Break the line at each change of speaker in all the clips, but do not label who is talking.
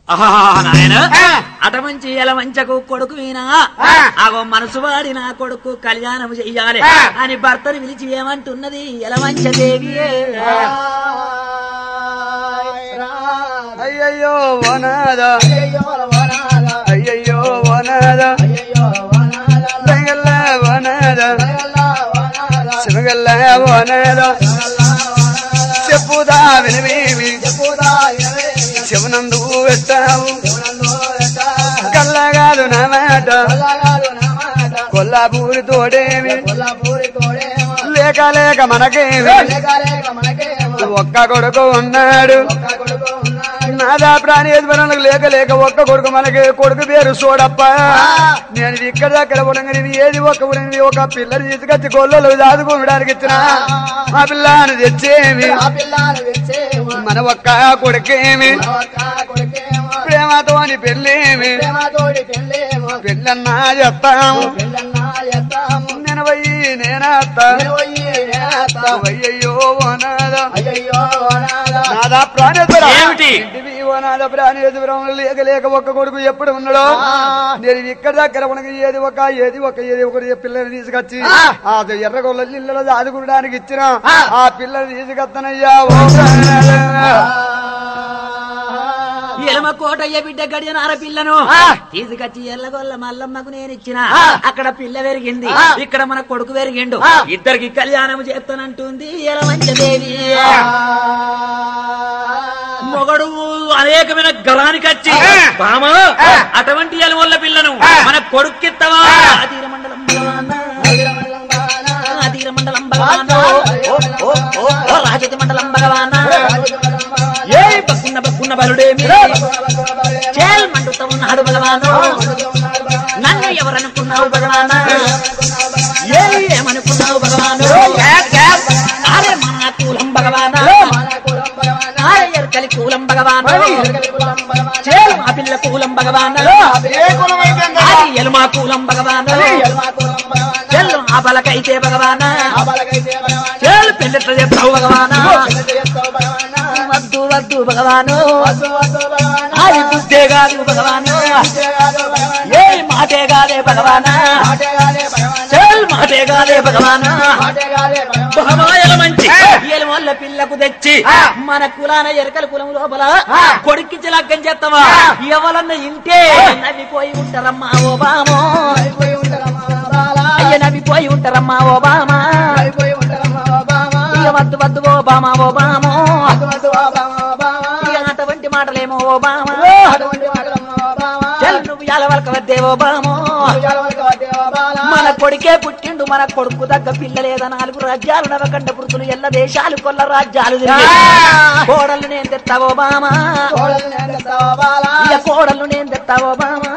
ఆహా, నాయన అట మంచి ఎల మంచకు కొడుకు వీనా అగో మనసు వాడి నా కొడుకు కళ్యాణం చెయ్యాలి అని భర్తను పిలిచి ఏమంటున్నది ఎల మంచదేవి
అయ్యయ్యో వనాద అయ్యయ్యో వనాద రంగల్ల వనాద శివగల్ల వనాద చెప్పుదా వినివేమి శివనందు పెట్టావు కల్లగాదు నా మాట కొల్లాపూరి తోడేమి లేక లేక మనకేమి ఒక్క కొడుకు ఉన్నాడు నాదా ప్రాణేశ్వరులకు లేక లేక ఒక్క కొడుకు మనకి కొడుకు పేరు సోడప్ప నేను ఇక్కడ అక్కడ ఉండగా ఏది ఒక ఉడంగి ఒక పిల్లని తీసుకొచ్చి గొల్లలు దాదుకోవడానికి ఇచ్చిన ఆ పిల్లని తెచ్చేమి మన ఒక్క కొడుకేమి ప్రేమతోని పెళ్ళేమి పెళ్ళన్నా చెప్తాము నేను పోయి నేనత్తా అయ్యయ్యో ఓనాదా నాదా ప్రాణేశ్వర
ఏమిటి?
ఇంటివి ఓనాద ప్రాణేశ్వరం లేక లేక ఒక్క కొడుకు ఎప్పుడు ఉన్నాడో నేను ఇక్కడ దగ్గర మనకి ఏది ఒక ఏది ఒక ఏది ఒకటి పిల్లని తీసుకొచ్చి ఆ ఎర్రగొల్ల ఇళ్ళలో దాదుకోవడానికి ఇచ్చిన ఆ పిల్లని తీసుకొస్తానయ్యా ఓ ప్రాణేశ్వర.
ఎలమ కోటయ్య బిడ్డ గడియన పిల్లను తీసుకొచ్చి ఎల్లగొల్ల మల్లమ్మకు నేను ఇచ్చిన అక్కడ పిల్ల పెరిగింది ఇక్కడ మన కొడుకు పెరిగిండు ఇద్దరికి కళ్యాణం చేస్తానంటుంది ఎలమంచదేవి మొగడు అనేకమైన గలానికి వచ్చి బామ అటువంటి ఎలవల్ల పిల్లను మన కొడుక్కిత్తవా అధీర మండలం భగవానా. అధీర మండలం భగవానా. ఓ, ఓ, ఓ, ఓ, రాజతి మండలం భగవానా ఏ బక్కున్న బక్కున్న బలుడేమి చేల్ మండుతా ఉన్నాడు భగవాను నన్ను ఎవరనుకున్నావు భగవానా ఏ ఏమనుకున్నావు భగవాను అరే మన కూలం భగవానా అరే ఎరకలి కూలం భగవాను చేలు మా పిల్ల కూలం భగవాను అది ఎలుమా కూలం భగవాను చెల్లు ఆ బలకైతే భగవానా చేలు పెళ్ళెట్ల చెప్తావు భగవానా వద్దు వద్దు భగవాను అది బుద్ధే కాదు భగవాను ఏ మాటే కాదే భగవానా చెల్ మాటే కాదే భగవానా భగవాయల మంచి వల్ల పిల్లకు తెచ్చి మన కులాన ఎరకల కులం లోపల కొడుక్కిచ్చి లగ్గం చేస్తావా ఎవరన్న ఇంటే నవ్విపోయి ఉంటారమ్మా ఓ బామో అయ్య నవ్విపోయి ఉంటారమ్మా ఓ బామా ఇక వద్దు వద్దు ఓ బామా ఓ బామో ఇక అటువంటి మాటలేమో ఓ బామా చెల్ నువ్వు ఎలవలక వద్దే ఓ బామో మన కొడుకే పుట్టిండు మన కొడుకు దగ్గ పిల్లలేదా నాలుగు రాజ్యాలు నవకండ పురుతులు ఎల్ల దేశాలు కొల్ల రాజ్యాలు తిరిగి. కోడళ్ళు నేను తెస్తావో బామా ఇక కోడళ్ళు నేను తెస్తావో బామా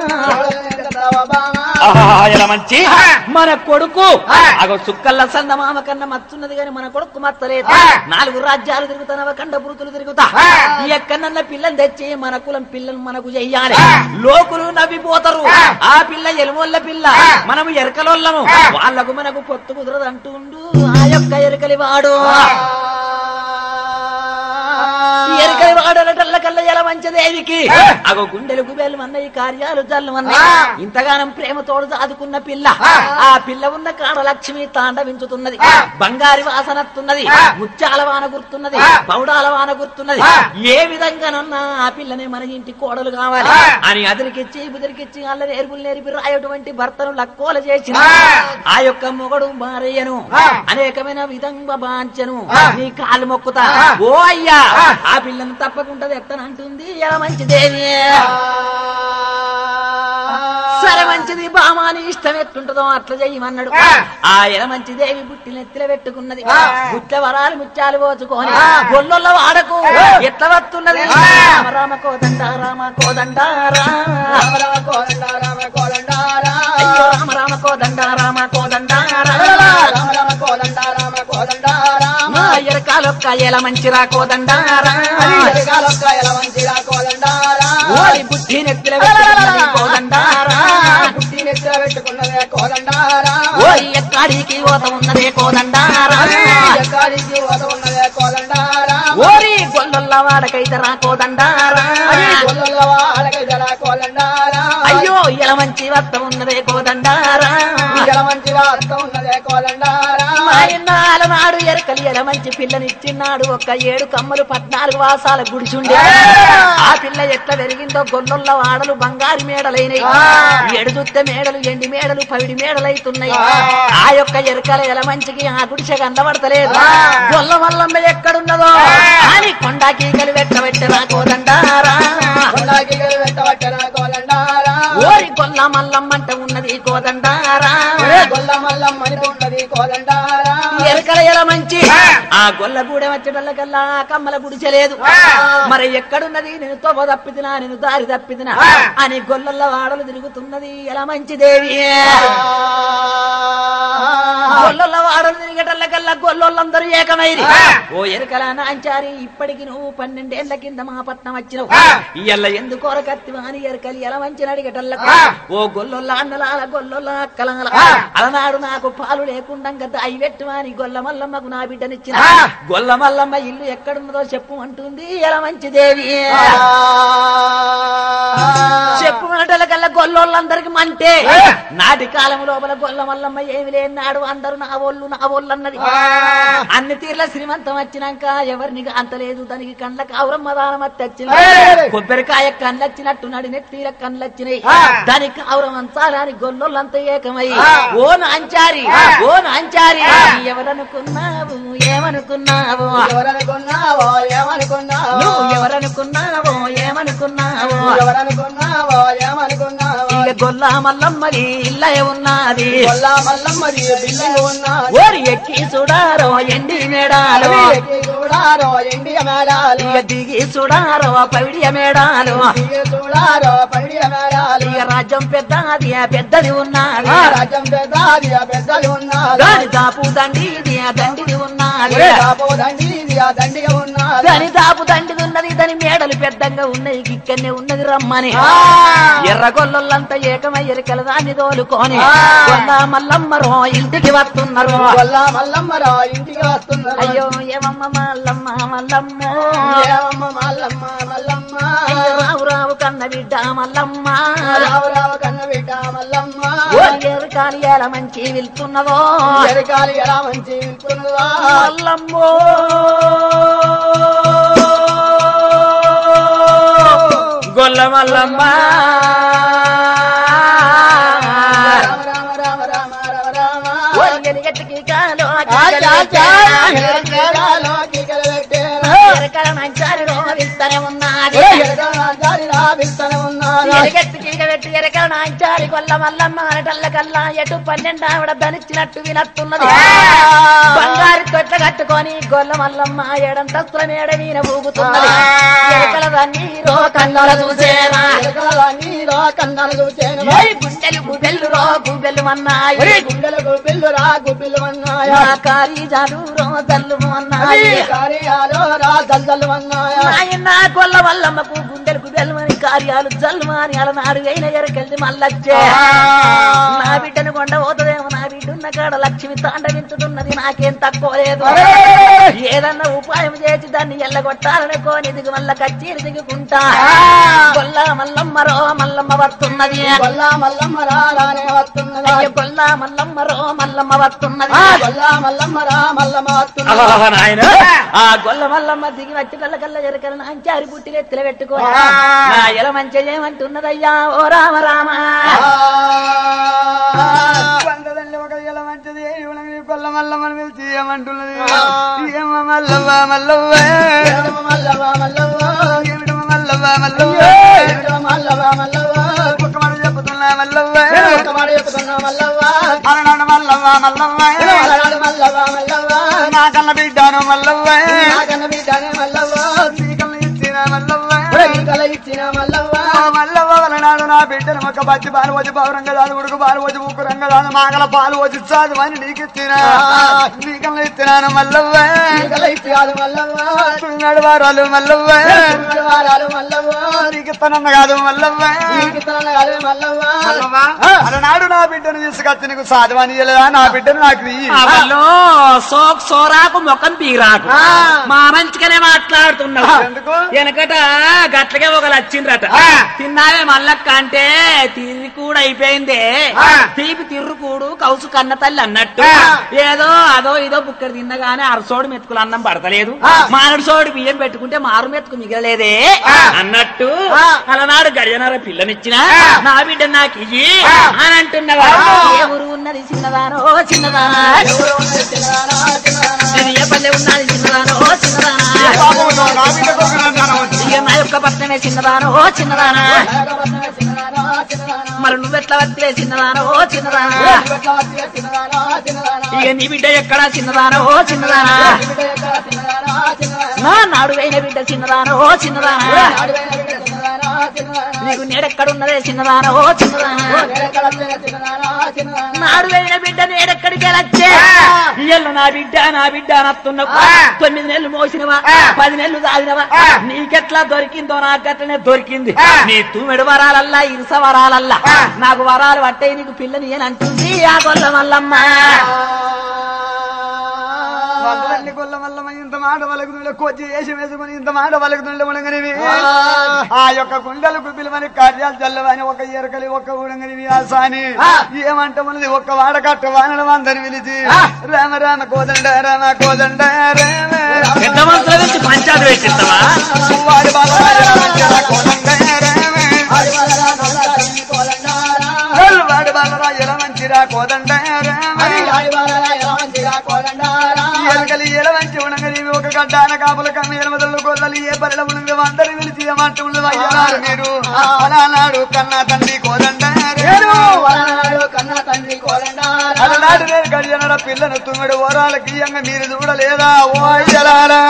ఆహాయల మంచి మన కొడుకు అగో సుక్కల్ల సందమామ కన్నా మత్తున్నది గాని మన కొడుకు మత్తలేదు నాలుగు రాజ్యాలు తిరుగుతానవ కండ పురుతులు తిరుగుతా ఎక్కడన్న పిల్లని తెచ్చి మన కులం పిల్లలు మనకు చెయ్యాలి లోకులు నవ్విపోతారు ఆ పిల్ల ఎలుమొల్ల పిల్ల మనము ఎరకలోళ్ళము వాళ్ళకు మనకు పొత్తు కుదరదు అంటుండు ఆ యొక్క ఎరకలి వాడు ఎరకలి వాడటల్ల కల్ల ఎల మంచదేవికి అగో గుండెలు గుబేలు అన్నయ్య కార్యాలు జల్లు అన్నయ్య ఇంతగానం ప్రేమతోడు దాదుకున్న పిల్ల ఆ పిల్ల ఉన్న కాడ లక్ష్మి తాండవించుతున్నది బంగారి వాసనత్తున్నది ముత్యాల వాన గుర్తున్నది పౌడాల వాన గుర్తున్నది ఏ విధంగానన్నా ఆ పిల్లనే మన ఇంటి కోడలు కావాలి అని అదిరికిచ్చి బుదిరికిచ్చి అల్ల నేర్పులు నేర్పి రాయటువంటి భర్తను లక్కోల చేసిన ఆ యొక్క మొగడు మారయ్యను అనేకమైన విధంగా బాంచను నీ కాలు మొక్కుతా ఓ అయ్యా ఆ పిల్లను తప్పకుండా ఎత్తనంటుంది ఎలా మంచిదేవి సరే మంచిది బామాని ఇష్టం ఎట్టుంటదో అట్లా చెయ్యమన్నాడు ఆ ఎల మంచిదేవి బుట్టి నెత్తిన పెట్టుకున్నది బుట్ల వరాలు ముత్యాలు పోచుకొని గొల్లొల్ల వాడకు ఎట్లా వస్తున్నది రామ రామ కోదండ రామ కోదండ రా. అయ్యో రామ రామ కోదండ రామ కోదండ రా. మా ఎరకాలొక్క ఎల మంచిరా కోదండ రా. ఓరి బుద్ధి నెత్తిన పెట్టుకున్నది కోదండ రా. ఓరి ఎక్కడికి పోత ఉన్నదే కోదండ రా. ఓరి గొల్లొల్ల వాడకైతే రా కోదండ రా.
కోలండారా
అయ్యో ఇలా మంచి వత్త ఉన్నదే కోదండారా
ఇలా మంచిగా అర్థం ఉన్నదే కోలండారా
మాయన్నాల నాడు ఎరకలి ఎల మంచి పిల్లనిచ్చిన్నాడు ఒక్క ఏడు కమ్మలు పద్నాలుగు వాసాల గుడిచుండే ఆ పిల్ల ఎట్లా పెరిగిందో గొల్లొల్ల వాడలు బంగారు మేడలైనవి ఏడు చుట్ట మేడలు ఎండి మేడలు పవిడి మేడలైతున్నాయి ఆ యొక్క ఎరకల ఎల మంచికి ఆ గుడిసె కనబడతలేదు గొల్ల మల్లమ్మ ఎక్కడున్నదో అని కొండాకి కలి పెట్టబెట్టరా కోదండారా
కొండాకి గలి వెంటబట్టరా కోలండారా
ఓరి గొల్ల మల్లమ్మ అంటే ఉన్నది కోదండారా
గొల్ల మల్లమ్మ అని ఉన్నది కోలండారా
ఎరకల ఎల మంచి ఆ గొల్ల గూడెం వచ్చేటల్లకల్లా ఆ కమ్మల గుడిచలేదు మరి ఎక్కడున్నది నేను తోవ తప్పిదినా నేను దారి తప్పిదినా అని గొల్లల వాడలు తిరుగుతున్నది ఎలా మంచి దేవి గొల్లల వాడలు తిరిగేటల్లకల్లా గొల్లలందరూ ఏకమైరి ఓ ఎరకల నాంచారి ఇప్పటికి నువ్వు పన్నెండేళ్ల కింద మా పట్నం వచ్చినావు ఇయ్యల్ల ఎందుకు కత్తివా అని ఎరకలి ఎలా మంచి అడిగేటల్లకు ఓ గొల్లొల్ల అన్నలాల గొల్లొల్ల అక్కలాల అలనాడు నాకు పాలు లేకుండా గద్ద అయి పెట్టువా అని గొల్ల మల్లమ్మకు నా బిడ్డనిచ్చిన గొల్ల మల్లమ్మ ఇల్లు ఎక్కడున్నదో చెప్పు అంటుంది ఎలా మంచి దేవి చెప్పు మాటల కల్లా గొల్లోళ్ళందరికి మంటే నాటి కాలం లోపల గొల్ల మల్లమ్మ ఏమి లేనాడు అందరూ నా ఒళ్ళు నా ఒళ్ళు అన్నది అన్ని తీర్ల శ్రీమంతం వచ్చినాక ఎవరిని అంతలేదు దానికి కండ్ల కావురమ్మ దానం వచ్చింది కొబ్బరికాయ కళ్ళొచ్చినట్టు నడి నెత్తిల కళ్ళొచ్చినాయి దానికి కావురం అంచాలని గొల్లోళ్ళంతా ఏకమై ఓ నాంచారి ఓ నాంచారి ఎవరనుకున్నావు ఏమనుకున్నావు
ఎవరనుకున్నావో ఏమనుకున్నావో
నువ్వు ఎవరనుకున్నావో ఏమనుకున్నావు
ఎవరనుకున్నావో ఏమనుకున్నావో
ఇక గొల్ల మల్లమ్మది ఇల్లే ఉన్నది
గొల్ల మల్లమ్మది బిల్డింగ్ ఉన్నది
ఓరి ఎక్కి చూడారో ఎండి మేడాలు
ఎక్కి చూడారో ఇండియ మేడాలు
ఇక దిగి చూడారో పవిడియ మేడాలు
దిగి చూడారో పడియ మేడాలు
ఇక రాజ్యం పెద్దది పెద్దది ఉన్నది
రాజ్యం పెద్దది ఆ పెద్దలు ఉన్నారు
దాని దాపు దండిది దండిది ఉన్నది
దాపో దండి ఆ దండిగా ఉన్నారు
దాని దాపు దండిది ఉన్నది దాని మేడలు పెద్దగా ఉన్నాయి ఇక్కడనే ఉన్నది రమ్మని ఎర్ర గొల్లొల్లంతా ఏకమై ఎరికల దాన్ని తోలుకొని గొల్ల మల్లమ్మరో ఇంటికి వస్తున్నారు
గొల్ల మల్లమ్మరా ఇంటికి వస్తున్నారు
అయ్యో ఏమమ్మ మల్లమ్మ మల్లమ్మ
ఏమమ్మ మల్లమ్మ మల్లమ్మ
అయ్యో రావు రావు కన్న బిడ్డ మల్లమ్మ
రావు రావు కన్న బిడ్డ మల్లమ్మ
ఓ ఎరకాలి ఎలా మంచి వెళ్తున్నదో
ఎరకాలి ఎలా మంచి వింటున్నదా
మల్లమ్మో గొల్ల మల్లమ్మ
రామ రామ రామ రామ రామ రామ
ఓ ఎలిగెట్టుకి కాలో
ఎరకాలో కికలు పెట్టేనా
ఎరకల మంచారిలో వెళ్తానే ఉన్నది
ఎరకాలి విస్తన ఉన్నారు
ఎరగెత్తుకి పెట్టి ఎరకల నాంచారి గొల్ల మల్లమ్మ అనటల్ల కల్లా ఎటు పన్నెండు ఆవిడ ధనిచ్చినట్టు వినట్టున్నది బంగారు తొట్ల కట్టుకొని గొల్ల మల్లమ్మ ఏడంతస్తుల మేడ వీన ఊగుతున్నది ఎరకల దాన్ని రో కన్నుల చూసేనా
ఎరకాల నీలో కన్నాలు చూచేను
ఓయ్ గుండెలు గుబెల్లు రో గుబెల్లు అన్నాయి
గుండెలకు పిల్లు రా గుబ్బిల్లు అన్నాయా
నా కారీ జాలు రో జల్లు అన్నాయి
కార్యాలు రా దల్దలు అన్నాయా
నాయన గొల్ల మల్లమ్మకు గుండెలు గుబెల్లు అని కార్యాలు జల్లు అని అలనాడు అయిన ఎరకెళ్ళి మల్లచ్చే నా బిడ్డను కొండ పోతుందేమో నా బిడ్డ ఉన్న కాడ లక్ష్మి తాండవించుతున్నది నాకేం తక్కువ లేదు ఏదన్నా ఉపాయం చేసి దాన్ని ఎల్లగొట్టాలని కోని దిగు మల్ల కచ్చీరి దిగుకుంటా గొల్ల మల్లమ్మ రో మల్లమ్మ వస్తున్నది
గొల్ల మల్లమ్మ రా రానే వస్తున్నదా
అయ్య గొల్ల మల్లమ్మ రో మల్లమ్మ వస్తున్నది
గొల్ల మల్లమ్మ రా మల్లమ్మ వస్తున్నదా
నాయన ఆ గొల్ల మల్లమ్మ దిగి వచ్చి కళ్ళ కళ్ళ ఎరకల నాంచారి పుట్టిలు ఎత్తులు పెట్టుకో నా ఎల మంచి ఏమంటున్నదయ్యా ఓ రామ రామ
వందదండి ఒక ఇల మంచిది ఇవ్వడం కొల్ల మల్లమ్మని పిలిచి ఏమంటున్నది ఏమ మల్లవ్వ మల్లవ్వ
ఏడమ మల్లవ్వ మల్లవ్వ
ఏమిటమ్మ మల్లవ్వ మల్లవ్వ
ఏడమ మల్లవ్వ మల్లవ్వ
ఒక్క మాట చెప్పుతున్నా మల్లవ్వ
ఒక మాట చెప్పుతున్నా మల్లవ్వ
అలనాడు మల్లవ్వ మల్లవ్వ
అలనాడు మల్లవ్వ మల్లవ్వ
నా కన్న బిడ్డాను మల్లవ్వ
నాకన్న బిడ్డనే మల్లవ్వ
నీకన్న ఇచ్చిన మల్లవ్వ
కల ఇచ్చిన మల్లవ్వ
ఆ మల్లవ్వ వలనాడు నా బిడ్డను ఒక బచ్చి పాలు వచ్చి పౌరంగా దాని ఉడుకు పాలు వచ్చి ఉక్కు రంగ దాని మాగల పాలు వచ్చి చాదు అని నీకు ఇచ్చిన నీకన్న ఇచ్చినాను మల్లవ్వ
కల ఇచ్చాడు మల్లవ్వ
నడవారాలు మల్లవ్వ
వారాలు మల్లవ్వ
నీకు ఇస్తానన్న కాదు మల్లవ్వ
నీకు ఇస్తానన్న కాదు మల్లవ్వ
అలనాడు నా బిడ్డను తీసుకొచ్చి నీకు సాధవాని ఇయ్యలేదా నా బిడ్డను నాకు ఇయ్యి.
అవల్లో సోక్ సోరాకు ముఖం పీరాకు మా మంచిగానే మాట్లాడుతున్నావు
ఎందుకు
వెనకట గట్లకే ఒక లచ్చిండ్రట తిన్నావే మల్లక్క అంటే తిరిగి కూడా అయిపోయిందే తీపి తిర్రు కూడు కౌసు కన్న తల్లి అన్నట్టు ఏదో అదో ఇదో బుక్కడి తిన్నగానే అరసోడు మెతుకులు అన్నం పడతలేదు మానడు సోడు బియ్యం పెట్టుకుంటే మారు మెతుకు మిగలలేదే అన్నట్టు అలనాడు గడియనార పిల్లనిచ్చిన నా బిడ్డ నాకు ఇయ్యి అని అంటున్నవా ఎవరు ఉన్నది చిన్నదానో చిన్నదానా ఇది ఏ పల్లె ఉన్నది చిన్నదానో చిన్నదానా ఇక నా యొక్క పట్టణమే చిన్నదానో చిన్నదానా మరి నువ్వెట్లా వత్తిలే చిన్నదానో చిన్నదానా ఇక నీ బిడ్డ ఎక్కడా చిన్నదానో చిన్నదానా నా నాడువైన బిడ్డ చిన్నదానో చిన్నదానా నీకు నేడెక్కడున్నదే చిన్నదానో చిన్నదానా నాడువైన బిడ్డ నేడెక్కడికి వెళ్ళచ్చే ఇయ్యలు నా బిడ్డ నా బిడ్డ నత్తున్నప్పుడు తొమ్మిది నెలలు మోసినవా పది నెలలు తాగినవా నీకెట్లా దొరికిందో నాకు అట్లనే దొరికింది నీ తూమెడు వరాలల్లా ఇరుస వరాలల్లా నాకు వరాలు పట్టే నీకు పిల్లని అని అంటుంది ఆ గొల్ల మల్లమ్మ
వందలన్ని గొల్ల మల్లమ్మ ఇంత మాట వలకుతుండే కొద్ది వేషం వేసుకుని ఇంత మాట వలకుతుండే ఉడంగనివి ఆ యొక్క గుండెలకు పిలువని కార్యాలు చల్లవని ఒక ఎరకలి ఒక ఉడంగనివి ఆ సాని ఏమంటమన్నది ఒక్క వాడకట్ట వానడం అందరి పిలిచి రామ రామ కోదండ రామ కోదండ రామ
పెద్ద మనుషుల నుంచి పంచాయతీ పెట్టిస్తావా
వాడి బాల రామ కోదండ రామ వాడి బాల ఎల మంచిరా కోదండ రామ ఎలకలి ఎల మంచి ఉడంగని ఒక గడ్డాన కాపుల కమ్మి ఎలమదలు గొల్లలు ఏ పరిల ఉడంగ అందరి పిలిచి ఏమంటూ ఉండదు అయ్యన్నారు మీరు అలానాడు కన్నా తండ్రి కోదండ
కన్నా తండ్రి కోలండారా
అలనాడు నేను గడియనడ పిల్లను తుమ్మిడి ఓరాలకి ఇయ్యంగా మీరు చూడలేదా ఓ అయ్యలారా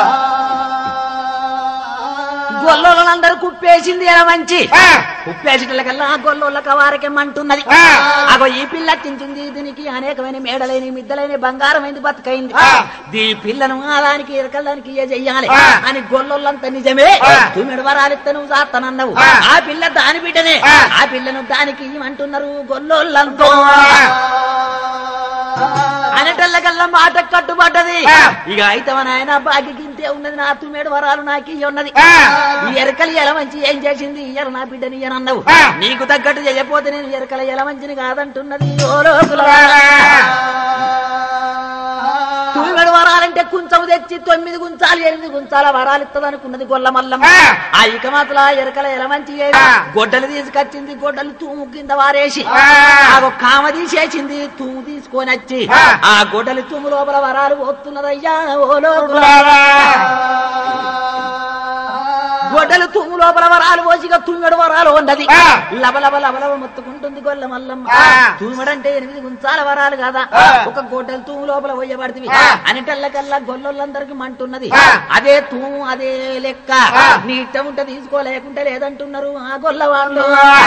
గొల్లోళ్ళందరూ కుప్పేసింది ఎలా మంచి కుప్పేసిటకల్లా గొల్లోళ్ళ కవారకే మంటున్నది అగో ఈ పిల్ల తింటుంది దీనికి అనేకమైన మేడలైన మిద్దలైన బంగారమైంది బతుకైంది దీ పిల్లను ఆదానికి ఎరకల్లానికి ఏ చెయ్యాలి అని గొల్లోళ్ళంతా నిజమే తుమ్మిడి వరాలిత్త నువ్వు చేస్తానన్నావు ఆ పిల్ల దాని బిడ్డనే ఆ పిల్లను దానికి ఇవ్వమంటున్నారు గొల్లోళ్ళంతా అనేటల్లకల్లా మాట కట్టుబడ్డది ఇక అయితే నాయన బాగికింతే ఉన్నది నా తుమ్మేడు వరాలు నాకు ఇయ్య ఉన్నది ఈ ఎరకలి ఎల మంచి ఏం చేసింది ఇయ్యర నా బిడ్డని ఇయ్యను అన్నావు నీకు తగ్గట్టు చేయపోతే నేను ఎరకల ఎల మంచిని కాదంటున్నది ఓ లోకులారా. తుమ్మెడు వరాలంటే కుంచము తెచ్చి తొమ్మిది గుంచాలు ఎనిమిది గుంచాల వరాలు ఇస్తుంది అనుకున్నది గొల్ల మల్లమ్మ ఆ ఇక మాత్రం ఎరకల ఎల మంచి ఏది? గొడ్డలు తీసుకొచ్చింది గొడ్డలు తూము కింద వారేసి ఆ ఒక కామ తీసేసింది తూము తీసుకొని వచ్చి ఆ గొడ్డలి తూము లోపల వరాలు పోతున్నదయ్యా ఓ లోకులారా. గొడ్డలు తుమ్ము లోపల వరాలు పోసిగా తుమ్మెడు వరాలు ఉన్నది లబ లబ లబ లబ మొత్తుకుంటుంది గొల్ల మల్లమ్మ తూమెడంటే ఎనిమిది గుంచాల వరాలు కదా ఒక గొడ్డలు తూము లోపల పోయబడుతుంది అనేటల్లకల్లా గొల్లొల్లందరికి మంటున్నది అదే తూము అదే లెక్క నీ ఇష్టం ఉంటే తీసుకోలేకుంటే లేదంటున్నారు ఆ గొల్ల వాళ్ళు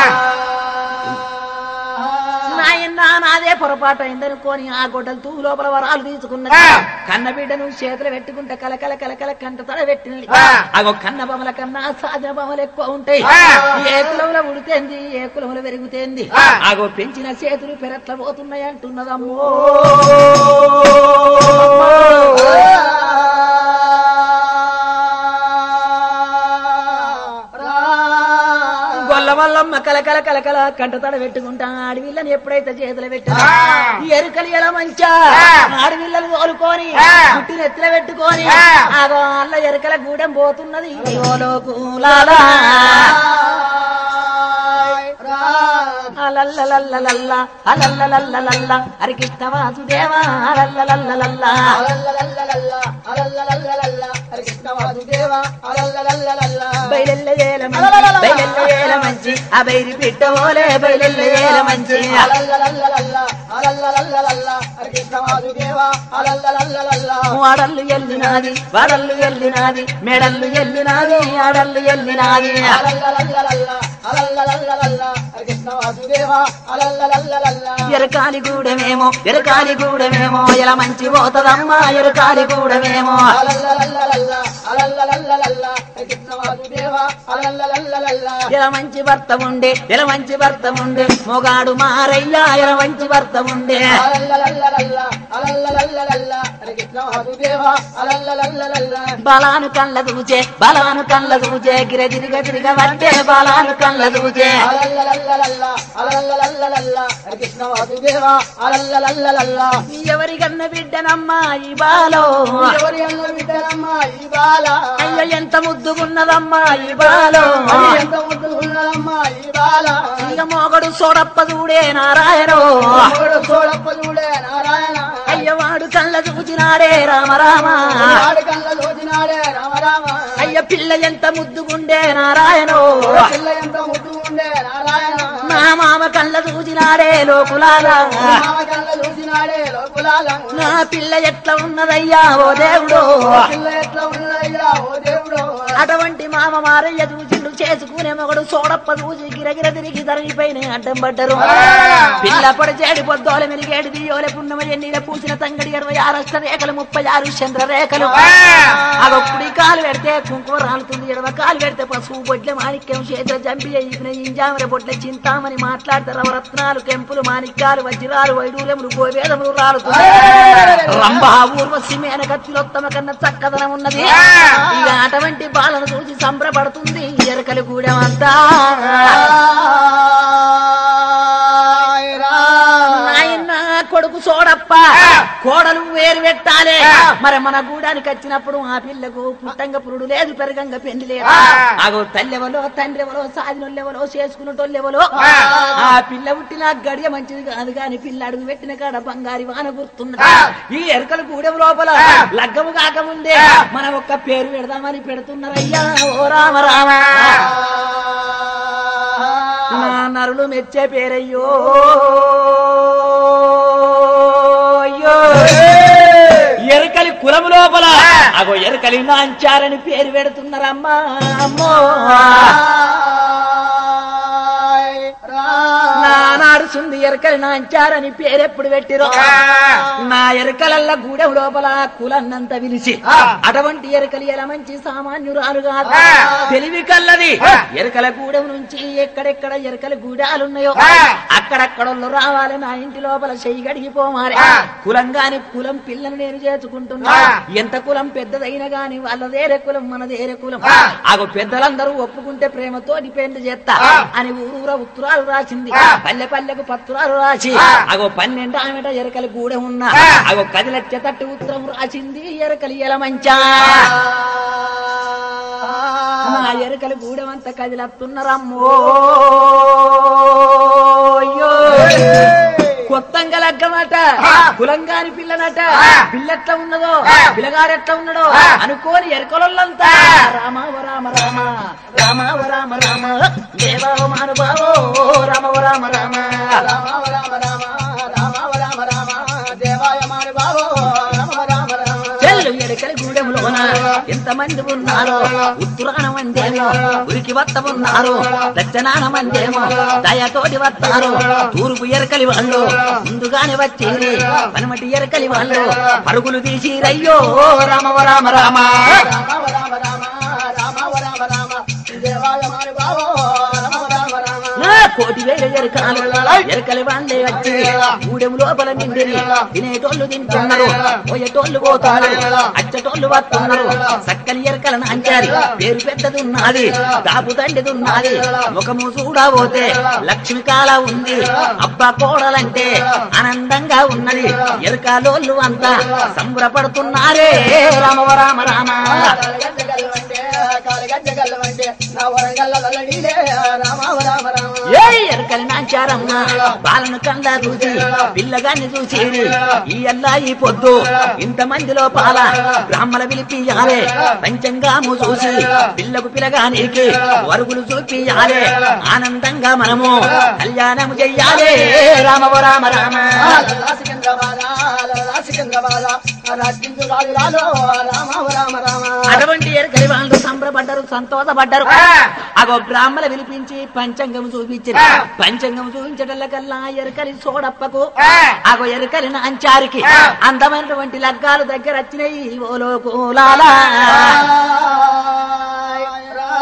నాయన నాదే పొరపాటు అయిందనుకోని ఆ గొడ్డలు తూ లోపల వరాలు తీసుకున్నది కన్న బిడ్డను చేతులు పెట్టుకుంటే కలకల కలకల కంట తడ పెట్టినది అగో కన్న బొమ్మల కన్నా సాధన బొమ్మలు ఎక్కువ ఉంటాయి ఏ కులంలో ఉడితేంది ఏ కులంలో పెరుగుతేంది అగో పెంచిన చేతులు పెరట్ల పోతున్నాయి అంటున్నదమ్మో గొల్ల వల్లమ్మ కలకల కలకల కంట తడ పెట్టుకుంటా అడవిళ్ళని ఎప్పుడైతే చేతులు పెట్టా ఎరుకలు ఎలా మంచా అడవిళ్ళని తోలుకొని పుట్టిన ఎత్తుల పెట్టుకొని ఆగో అల్ల ఎరుకల గూడెం పోతున్నది ఓలోకులాలా. అలల్లలల్లలల్ల, అలల్లలల్లలల్ల, హరికృష్ణ వాసుదేవా అలల్లలల్లలల్ల. బయలెల్ల ఏల మంచి, బయలెల్ల ఏల మంచి ఆ బైరి పిట్ట ఓలే బయలెల్ల ఏల మంచి వాడల్లు ఎల్లినాది వాడల్లు ఎల్లినాది మెడల్లు ఎల్లినాది ఆడల్లు ఎల్లినాది ఎరకాలి గూడమేమో ఎరకాలి గూడమేమో ఎలా మంచి పోతదమ్మా ఎరకాలి గూడమేమో
వాసుదేవా అలల్లలల్లలల్ల
ఇలా మంచి భర్త ఉండే ఇలా మంచి భర్త ఉండే మొగాడు మారయ్యా ఇలా మంచి భర్త ఉండే
అలల్లలల్లలల్ల అలల్లలల్లలల్ల హరే కృష్ణ వాసుదేవా అలల్లలల్లలల్ల
బలాను కళ్ళ దూచే బలాను కళ్ళ దూచే గిర తిరిగ తిరిగ వట్టే బలాను కళ్ళ దూచే
అలల్లలల్లలల్ల అలల్లలల్లలల్ల హరే కృష్ణ వాసుదేవా అలల్లలల్లలల్ల
ఎవరి కన్న బిడ్డనమ్మా ఈ బాలో
ఎవరి అన్న బిడ్డనమ్మా ఈ బాల
అయ్యో ఎంత ముద్దుగున్నదమ్మా ఈ బాలో
అది ఎంత ముద్దుకున్నదమ్మా ఈ బాల
ఇక మోగడు సోడప్ప చూడే నారాయణో
మూడు సోడప్ప చూడే నారాయణ
అయ్య వాడు కళ్ళ చూచినాడే రామ రామ
వాడి కళ్ళ దోచినాడే రామ రామ
అయ్య పిల్ల ఎంత ముద్దుగుండే నారాయణో
పిల్ల ఎంత ముద్దు ఉండే నారాయణ
నా మామ కళ్ళ చూచినాడే లోకులారా
మామ కళ్ళ దోచినాడే లోకులాల
నా పిల్ల ఎట్లా ఉన్నదయ్యా ఓ దేవుడు
పిల్ల ఎట్లా ఉన్నదయ్యా ఓ దేవుడు
అటువంటి మామ మారయ్య చూచిండు చేసుకునే మొగడు సోడప్ప చూసి గిరగిర తిరిగి ధరణిపైన అడ్డం పడ్డరు పిల్ల పొడి చేడి పొద్దోల మెరిగేడు దియోల పున్నమ ఎన్నిల పూసిన తంగడి ఇరవై ఆరు అష్ట రేఖలు ముప్పై ఆరు చంద్ర రేఖలు అదొప్పుడు కాలు పెడితే కుంకుమ రాలుతుంది ఎడవ కాలు పెడితే పసుపు బొడ్ల మాణిక్యం చేతుల జంపి అయిపోయిన ఇంజామర బొడ్ల చింతామని మాట్లాడతారు రత్నాలు కెంపులు మాణిక్యాలు వజ్రాలు వైడూర్యములు గోవేదములు రాలుతున్నాయి రంభా ఊర్వశి మేనక తిలోత్తమ కన్నా చక్కదనం ఉన్నది ఇక అటువంటి బాలను చూసి సంబరపడుతుంది ఎరకలు కూడా అంతా నాయన కొడుకు సోడప్ప కోడలు వేరు పెట్టాలే మరి మన గూడానికి వచ్చినప్పుడు ఆ పిల్లకు పుట్టంగ పురుడు లేదు పెరగంగ పెండి లేదు అగో తల్లెవలో తండ్రెవలో సాధినోళ్ళెవలో చేసుకున్నటోళ్ళెవలో ఆ పిల్ల పుట్టిన గడియ మంచిది కాదు కాని పిల్ల అడుగు పెట్టిన కాడ బంగారి వాన గుర్తున్నది ఈ ఎరకల గూడెం లోపల లగ్గము కాకముందే మనం ఒక్క పేరు పెడదామని పెడుతున్నారయ్యా ఓ రామ రామ నా నరులు మెచ్చే పేరయ్యో అయ్యో. ఎరకలి కులము లోపల అగో ఎరకలి నాంచారని పేరు పెడుతున్నారమ్మా అమ్మో నా నాడుస్తుంది ఎరకలి నాంచారని పేరెప్పుడు పెట్టిరో నా ఎరకలల్ల గూడెం లోపల కులన్నంత విలిసి అటువంటి ఎరకలి ఎలా మంచి సామాన్యురాలు కాదు తెలివి కల్లది ఎరకల గూడెం నుంచి ఎక్కడెక్కడ ఎరకల గూడాలున్నాయో అక్కడక్కడోళ్ళు రావాలి నా ఇంటి లోపల చెయ్యి గడిగిపోమాలి కులం గాని కులం పిల్లను నేను చేసుకుంటున్నా ఎంత కులం పెద్దదైనా గాని వాళ్ళదేరే కులం మనదేరే కులం ఆగో పెద్దలందరూ ఒప్పుకుంటే ప్రేమతోటి పెళ్లి చేస్తా అని ఊరూర ఉత్తరాలు రాసింది పల్లె పల్లెకు పత్రాలు రాసి అగో పన్నెండు ఆమెట ఎరకలి గూడెం ఉన్నా అగో కదిలచ్చే తట్టు ఉత్తరం రాసింది ఎరకలి ఎలమంచా నా ఎరకలి గూడెం అంతా కదిలత్తున్నారమ్మో అయ్యో. కొత్తంగా లగ్గమట కులంగాని పిల్లనట పిల్లెట్లా ఉన్నదో పిల్లగారెట్లా ఉన్నాడో అనుకోని ఎరకలొల్లంతా రామావ రామ రామ రామావ రామ రామ దేవావ మానుభావో రామవ రామ రామ
రామ రామ రామ రామ రామ రామ దేవాయ మారి బాబో రామ రామ రామ
చెల్లు ఎడకలి గూడెంలోన ఎంత మంది ఉన్నారు ఉత్తరాన మందేమో ఉరికి వత్త ఉన్నారు దక్షిణాన మందేమో దయతోటి వస్తారు తూర్పు ఎరకలి వాళ్ళు ముందుగానే వచ్చి పనమటి ఎరకలి వాళ్ళు పరుగులు తీసి రయ్యో రామవ రామ రామ
రామ రామ రామ రామ రామ రామ దేవాయ మారి బాబో రామ రామ రామ
నా కోటి వేల ఎరకాలు ఎరకలి వాళ్ళే వచ్చి గూడెం లోపల నిండిరి తినేటోళ్ళు తింటున్నారు పోయేటోళ్ళు పోతారు అచ్చటోళ్ళు వస్తున్నారు సక్కని ఎరకల నాంచారి పేరు పెద్దది ఉన్నది దాపు తండ్రిది ఉన్నది ముఖము చూడబోతే లక్ష్మి కాల ఉంది అబ్బా కోడలంటే ఆనందంగా ఉన్నది ఎరకాలోళ్ళు అంతా సంబరపడుతున్నారే రామవ రామ రామ
కాలగజ్జ గల్లవంటే కాలగజ్జ గల్లవంటే నా వరంగల్ల వల్లడిలే రామ రామ రామ
ఏ ఎరకలి నాంచారమ్మ బాలను కంద చూసి పిల్లగాన్ని చూసి ఈ అల్లా ఈ పొద్దు ఇంత మందిలో పాల బ్రాహ్మణ పిలిపియాలే పంచంగాము చూసి పిల్లకు పిల్లగానికి వరుగులు చూపియాలే ఆనందంగా మనము కళ్యాణము చెయ్యాలే రామవ రామ రామ
సికింద్రాబాద సికింద్రాబాద రాజ్యందు రాజు రాజు రామ రామ రామ
అటువంటి ఎరకలి వాళ్ళు సంబరపడ్డారు సంతోషపడ్డారు అగో బ్రాహ్మణ పిలిపించి పంచంగం చూపించారు పంచంగం చూపించటల్లకల్లా ఎరకలి సోడప్పకు అగో ఎరకలి నాంచారికి అందమైనటువంటి లగ్గాలు దగ్గర వచ్చినాయి ఓలో కూలాలా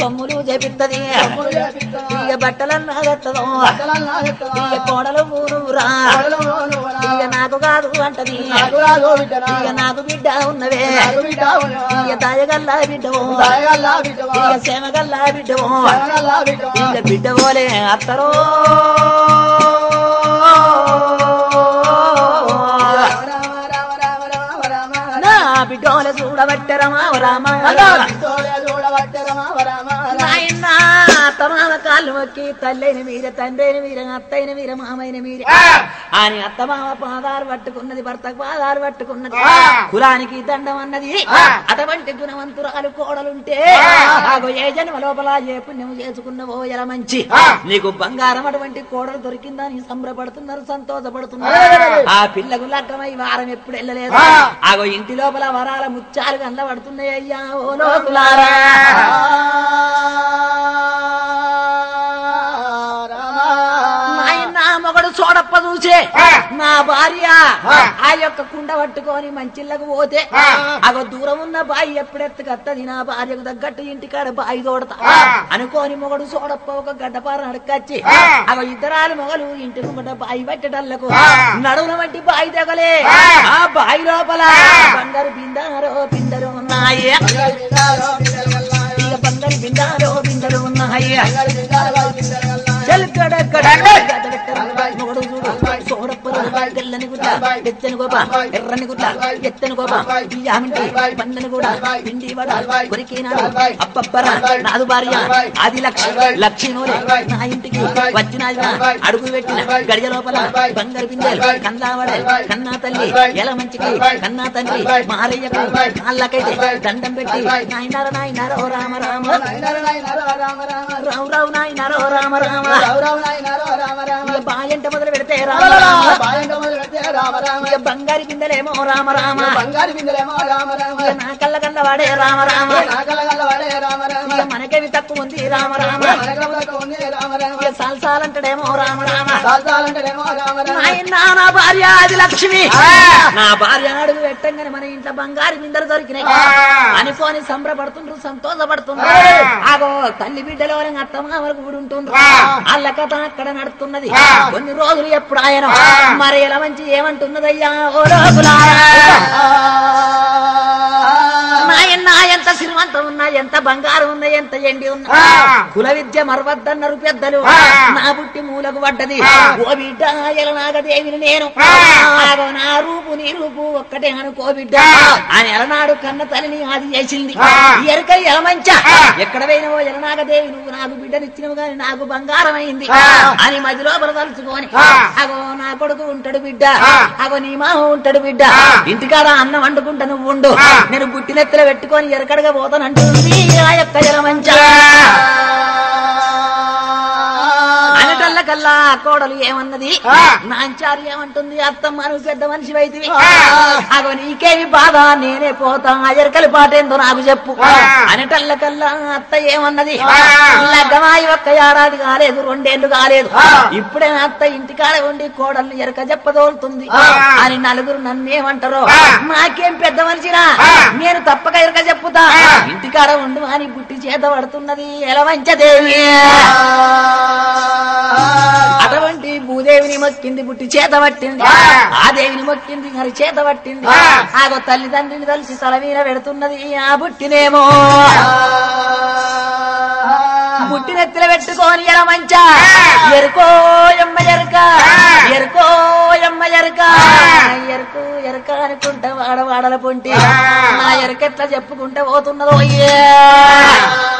సొమ్ములు చేపిత్తది
తమ్ముడు చేపిస్తావా?
ఇక బట్టలన్నా కట్టదు
బట్టలన్నా చెప్తావా?
ఇక కోడలు ఊరురా
కోడలు నువ్వురా?
ఇక నాకు కాదు అంటది
నాకు రాదు బిడ్డనా?
ఇక నాకు బిడ్డ ఉన్నవే
నాకు బిడ్డ ఉన్నవా?
ఇక దయగల్లా బిడ్డవు
దయగల్లా బిడ్డవా?
ఇక సేమగల్లా బిడ్డవు
దయగల్లా బిడ్డవా?
ఇక బిడ్డ పోలే అత్తరో
రామ రామ రామ రామ రామ రామ
నా బిడ్డోలే చూడబట్టే రమా రామా
తోడే చూడబట్టే రామ రామ రామ
నాయన అత్తమామ కాళ్ళు మొక్కి తల్లైన మీర తండ్రైన మీర అత్తైన మీర మామైన మీర అని అత్తమామ పాదాలు పట్టుకున్నది భర్త పాదాలు పట్టుకున్నది కులానికి దండం అన్నది అటువంటి గుణవంతురాలు కోడలుంటే ఆగో ఏ జన్మ లోపల ఏ పుణ్యం చేసుకున్నవో ఎలా మంచి నీకు బంగారం అటువంటి కోడలు దొరికిందని సంబరపడుతున్నారు సంతోషపడుతున్నారు ఆ పిల్లకు లగ్గమై వారం ఎప్పుడు వెళ్ళలేదు ఆగో ఇంటి లోపల వరాల ముత్యాలు కనబడుతున్నాయి అయ్యా ఓ లోకులారా నాయన మొగడు చూడప్ప చూసే నా భార్య ఆ యొక్క కుండ పట్టుకొని మంచిళ్ళకు పోతే అగో దూరం ఉన్న బాయి ఎప్పుడెత్తుకత్తది నా భార్యకు తగ్గట్టు ఇంటికాడ బాయి తోడతా అనుకోని మొగడు చూడప్ప ఒక గడ్డపార నడకచ్చి అగో ఇద్దరాలు మొగలు ఇంటి ముంగట బాయి పెట్టటల్లకు నడువుల వంటి బాయి తెగలే ఆ బాయి లోపల బంగారు బిందారో బిందరు ఉన్నాయి ఇక బంగారు బిందారో బిందరు ఉన్నాయి చెల్కడక్కడ మొగడు చూడు సోడప్పలు తెల్లని గుడ్డ ఎత్తని గోప ఎర్రని గుడ్డ ఎత్తని గోప బియ్యామింటి పండని కూడా పిండి వడ కొరికినాడు అప్పప్పరా నాదు భార్య ఆది లక్ష లక్ష్మీనోరే నా ఇంటికి వచ్చిన అడుగు పెట్టిన గడియ లోపల బంగారు పిందెలు కన్నావడ కన్నా తల్లి ఎలా మంచికి కన్నా తండ్రి మారయ్యకు కాళ్ళకైతే దండం పెట్టి నాయనార నాయనారో రామ రామ రావు రావు నాయనారో రామ రామ ఇక బాయంట మొదలు పెడితే రామ రామ ఇక బంగారు పిందెలేమో రామ రామ
బంగారు బిందెలేమో రామ రామ
ఇక నా కళ్ళ కళ్ళ వాడే రామ రామ
నాకల గల్ల వాడే రామ రామ
ఇక మనకేవి తక్కువ ఉంది రామ రామ
మనకములకు ఉంది రామ రామ
ఇక సాల్సాలంటాడేమో రామ రామ
సాల్సాలంటేనేమో రామ రామ
నాయన నా భార్య అది లక్ష్మి నా భార్య అడుగు పెట్టంగానే మన ఇంట్లో బంగారు బిందెలు దొరికినాయి అనుకోని సంబరపడుతుండ్రు సంతోషపడుతుండ్రు ఆగో తల్లి బిడ్డలో అత్తమామలకు కూడా ఉంటుండ్రు వాళ్ళ కథ అక్కడ నడుతున్నది కొన్ని రోజులు ఎప్పుడు ఆయన మరి ఎలా మంచి ఏమంటున్నదయ్యా ఓ లోకులారా నాయన ఎంత శ్రీమంతం ఉన్నా ఎంత బంగారం ఉన్నా ఎంత ఎండి ఉన్నా కుల విద్య మరవద్దన్నారు పెద్దలు నా పుట్టి మూలకు పడ్డది ఓ బిడ్డ ఎలనాగదేవిని నేను ఆగో నా రూపు నీ రూపు ఒక్కటే అనుకో బిడ్డ అని ఎలనాడు కన్న తల్లిని అది చేసింది ఎరక ఎలమంచ ఎక్కడ పోయినవో ఎలనాగదేవి నువ్వు నాకు బిడ్డనిచ్చినవు గాని నాకు బంగారం అయింది అని మదిలో బలదలుచుకొని అగో నా కొడుకు ఉంటాడు బిడ్డ అగో నీ మామ ఉంటాడు బిడ్డ ఇంటికాడ అన్నం వండుకుంటా నువ్వు ఉండు నేను గుట్టినెత్తిలో పెట్టుకొని ఎరకడగా పోతానంటుంది ఆ యొక్క ఎలమంచ అనటల్లకల్లా కోడలు ఏమన్నది నాంచారి ఏమంటుంది అత్తమ్మ నువ్వు పెద్ద మనిషి అయితివి అగో నీకేమి బాధ నేనే పోతా ఆ ఎరకలి పాట ఏందో నాకు చెప్పు అనటల్లకల్లా అత్త ఏమన్నది లగ్గమాయి ఒక్క ఏడాది కాలేదు రెండేళ్లు కాలేదు ఇప్పుడే అత్త ఇంటికాడ ఉండి కోడల్ని ఎరక చెప్పదోలుతుంది అని నలుగురు నన్నేమంటారో నాకేం పెద్ద మనిషిరా నేను తప్పక ఎరక చెప్పుతా ఇంటికాడ ఉండు అని బుట్టి చేత పడుతున్నది ఎలవంచదేవి అటువంటి భూదేవిని మొక్కింది బుట్టి చేత పట్టింది ఆ దేవిని మొక్కింది మరి చేత పట్టింది ఆగో తల్లిదండ్రిని కలిసి తల మీద పెడుతున్నది ఆ బుట్టినేమో బుట్టినెత్తిన పెట్టుకొని ఎల మంచ ఎరుకో ఎమ్మ ఎరక ఎరుకో ఎమ్మ ఎరక ఎరుకు ఎరక అనుకుంటా వాడవాడల పొంటి నా ఎరకెట్లా చెప్పుకుంటే పోతున్నదో అయ్యే